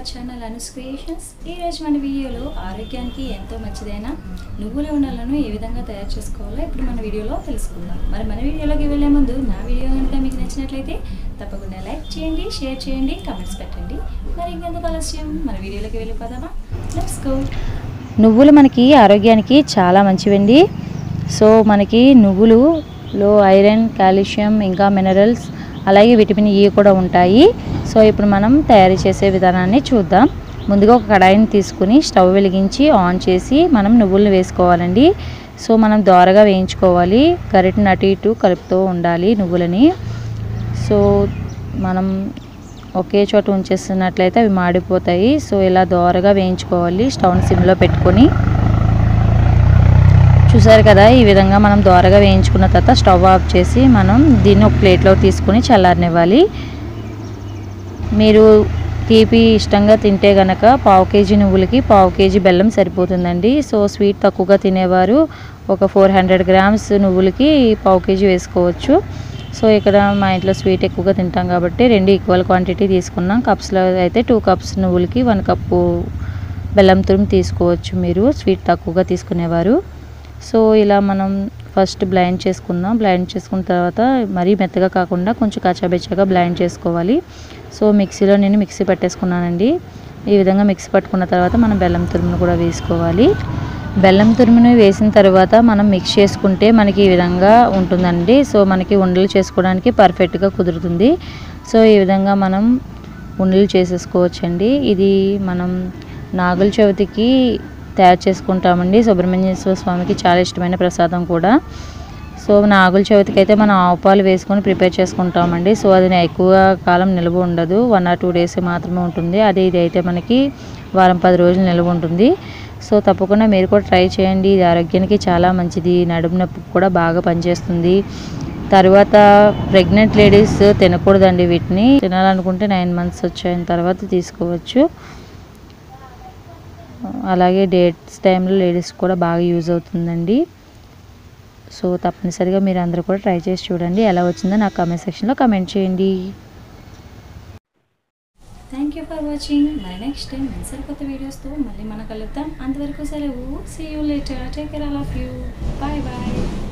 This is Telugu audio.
ఛానల్ అనుస్ క్రియేషన్స్ ఈరోజు మన వీడియోలో ఆరోగ్యానికి ఎంతో మంచిదైన నువ్వుల ఉండలను ఏ విధంగా తయారు చేసుకోవాలో ఇప్పుడు మన వీడియోలో తెలుసుకుందాం మరి మన వీడియోలోకి వెళ్ళే ముందు నా వీడియో కనుక మీకు నచ్చినట్లయితే తప్పకుండా లైక్ చేయండి షేర్ చేయండి కమెంట్స్ పెట్టండి మరి ఇంకెందుకు ఆలస్యం మన వీడియోలోకి వెళ్ళిపోదామా లెట్స్ గో నువ్వులు మనకి ఆరోగ్యానికి చాలా మంచివండి సో మనకి నువ్వులులో ఐరన్ కాల్షియం ఇంకా మినరల్స్ అలాగే విటమిన్ ఈ కూడా ఉంటాయి సో ఇప్పుడు మనం తయారు చేసే విధానాన్ని చూద్దాం ముందుగా ఒక కడాయిని తీసుకుని స్టవ్ వెలిగించి ఆన్ చేసి మనం నువ్వులను వేసుకోవాలండి సో మనం దోరగా వేయించుకోవాలి గరిటెని అటు ఇటు కలుపుతూ ఉండాలి నువ్వులని సో మనం ఒకే చోట ఉంచేస్తున్నట్లయితే అవి మాడిపోతాయి సో ఇలా దోరగా వేయించుకోవాలి స్టవ్ని సిమ్లో పెట్టుకొని చూసారు కదా ఈ విధంగా మనం దోరగా వేయించుకున్న తర్వాత స్టవ్ ఆఫ్ చేసి మనం దీన్ని ఒక ప్లేట్లో తీసుకుని చల్లారనివ్వాలి మీరు తీపి ఇష్టంగా తింటే గనక పావు కేజీ నువ్వులకి పావు కేజీ బెల్లం సరిపోతుందండి సో స్వీట్ తక్కువగా తినేవారు ఒక ఫోర్ హండ్రెడ్ గ్రామ్స్ నువ్వులకి పావు కేజీ వేసుకోవచ్చు సో ఇక్కడ మా ఇంట్లో స్వీట్ ఎక్కువగా తింటాం కాబట్టి రెండు ఈక్వల్ క్వాంటిటీ తీసుకున్నాం కప్స్లో అయితే టూ కప్స్ నువ్వులకి వన్ కప్పు బెల్లం తురుము తీసుకోవచ్చు మీరు స్వీట్ తక్కువగా తీసుకునేవారు సో ఇలా మనం ఫస్ట్ బ్లైండ్ చేసుకుందాం బ్లైండ్ చేసుకున్న తర్వాత మరీ మెత్తగా కాకుండా కొంచెం కచ్చాబెచ్చగా బ్లైండ్ చేసుకోవాలి సో మిక్సీలో నేను మిక్సీ పట్టేసుకున్నానండి ఈ విధంగా మిక్సీ పట్టుకున్న తర్వాత మనం బెల్లం తురుమును కూడా వేసుకోవాలి బెల్లం తురుమును వేసిన తర్వాత మనం మిక్స్ చేసుకుంటే మనకి ఈ విధంగా ఉంటుందండి సో మనకి ఉండలు చేసుకోవడానికి పర్ఫెక్ట్గా కుదురుతుంది సో ఈ విధంగా మనం ఉండలు చేసేసుకోవచ్చండి ఇది మనం నాగుల చవితికి తయారు చేసుకుంటామండి సుబ్రహ్మణ్యేశ్వర స్వామికి చాలా ఇష్టమైన ప్రసాదం కూడా సో నాగుల చవితికి అయితే మనం ఆవు పాలు వేసుకొని ప్రిపేర్ చేసుకుంటామండి సో అది ఎక్కువ కాలం నిల్వ ఉండదు వన్ ఆర్ టూ డేస్ మాత్రమే ఉంటుంది అదే ఇది అయితే మనకి వారం పది రోజులు నిల్వ ఉంటుంది సో తప్పకుండా మీరు కూడా ట్రై చేయండి ఇది ఆరోగ్యానికి చాలా మంచిది నడుము నొప్పికి కూడా బాగా పనిచేస్తుంది తర్వాత ప్రెగ్నెంట్ లేడీస్ తినకూడదండి వీటిని తినాలనుకుంటే నైన్ మంత్స్ వచ్చిన తర్వాత తీసుకోవచ్చు అలాగే డేట్స్ టైంలో లేడీస్ కూడా బాగా యూజ్ అవుతుందండి సో తప్పనిసరిగా మీరు అందరూ కూడా ట్రై చేసి చూడండి ఎలా వచ్చిందో నాకు కామెంట్ సెక్షన్లో కమెంట్ చేయండి థ్యాంక్ యూ ఫర్ వాచింగ్ మరి నెక్స్ట్ టైం మంచి కొత్త వీడియోస్తో మళ్ళీ మనం కలుద్దాం అంతవరకు సెలవు see you later take care all of you bye bye